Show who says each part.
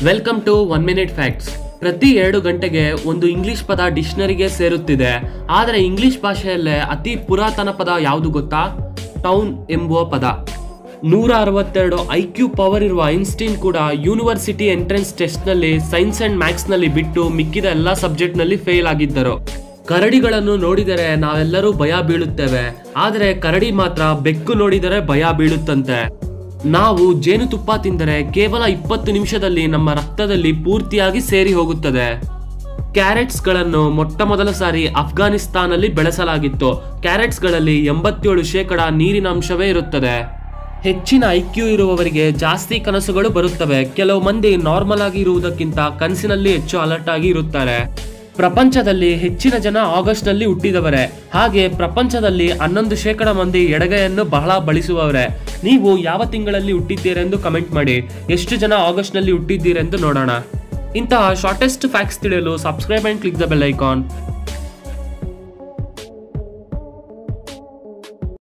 Speaker 1: welcome to one minute facts ಪ್ರತಿ ಎರಡು ಗಂಟೆಗೆ ಒಂದು ಇಂಗ್ಲಿಷ್ ಪದ ಡಿಕ್ಷನರಿಗೆ ಸೇರುತ್ತಿದೆ ಆದರೆ ಇಂಗ್ಲಿಷ್ ಭಾಷೆಯಲ್ಲೇ ಅತಿ ಪುರಾತನ ಪದ ಯಾವುದು ಗೊತ್ತಾ ಟೌನ್ ಎಂಬುವ ಪದ ನೂರ ಅರವತ್ತೆರಡು ಐ ಕ್ಯೂ ಪವರ್ ಇರುವ ಐನ್ಸ್ಟೀನ್ ಕೂಡ ಯೂನಿವರ್ಸಿಟಿ ಎಂಟ್ರೆನ್ಸ್ ಟೆಸ್ಟ್ನಲ್ಲಿ ಸೈನ್ಸ್ ಅಂಡ್ ಮ್ಯಾಥ್ಸ್ನಲ್ಲಿ ಬಿಟ್ಟು ಮಿಕ್ಕಿದ ಎಲ್ಲ ಸಬ್ಜೆಕ್ಟ್ನಲ್ಲಿ ಫೇಲ್ ಆಗಿದ್ದರು ಕರಡಿಗಳನ್ನು ನೋಡಿದರೆ ನಾವೆಲ್ಲರೂ ಭಯ ಬೀಳುತ್ತೇವೆ ಆದರೆ ಕರಡಿ ಮಾತ್ರ ಬೆಕ್ಕು ನೋಡಿದರೆ ಭಯ ಬೀಳುತ್ತಂತೆ ನಾವು ಜೇನುತುಪ್ಪ ತಿಂದರೆ ಕೇವಲ ಇಪ್ಪತ್ತು ನಿಮಿಷದಲ್ಲಿ ನಮ್ಮ ರಕ್ತದಲ್ಲಿ ಪೂರ್ತಿಯಾಗಿ ಸೇರಿ ಹೋಗುತ್ತದೆ ಕ್ಯಾರೆಟ್ಸ್ಗಳನ್ನು ಮೊಟ್ಟ ಮೊದಲ ಸಾರಿ ಅಫ್ಘಾನಿಸ್ತಾನಲ್ಲಿ ಬೆಳೆಸಲಾಗಿತ್ತು ಕ್ಯಾರೆಟ್ಸ್ಗಳಲ್ಲಿ ಎಂಬತ್ತೇಳು ಶೇಕಡ ನೀರಿನ ಅಂಶವೇ ಇರುತ್ತದೆ ಹೆಚ್ಚಿನ ಐಕ್ಯೂ ಇರುವವರಿಗೆ ಜಾಸ್ತಿ ಕನಸುಗಳು ಬರುತ್ತವೆ ಕೆಲವು ಮಂದಿ ನಾರ್ಮಲ್ ಆಗಿ ಇರುವುದಕ್ಕಿಂತ ಕನಸಿನಲ್ಲಿ ಹೆಚ್ಚು ಅಲರ್ಟ್ ಆಗಿ ಇರುತ್ತಾರೆ ಪ್ರಪಂಚದಲ್ಲಿ ಹೆಚ್ಚಿನ ಜನ ಆಗಸ್ಟ್ ನಲ್ಲಿ ಹುಟ್ಟಿದವರೇ ಹಾಗೆ ಪ್ರಪಂಚದಲ್ಲಿ ಹನ್ನೊಂದು ಶೇಕಡ ಮಂದಿ ಎಡಗೈಯನ್ನು ಬಹಳ ಬಳಸುವವರೇ ನೀವು ಯಾವ ತಿಂಗಳಲ್ಲಿ ಹುಟ್ಟಿದ್ದೀರೆಂದು ಕಮೆಂಟ್ ಮಾಡಿ ಎಷ್ಟು ಜನ ಆಗಸ್ಟ್ ನಲ್ಲಿ ಹುಟ್ಟಿದ್ದೀರೆಂದು ನೋಡೋಣ ಇಂತಹ ಶಾರ್ಟೆಸ್ಟ್ ಫ್ಯಾಕ್ಟ್ಸ್ ತಿಳಿಯಲು subscribe and click the bell icon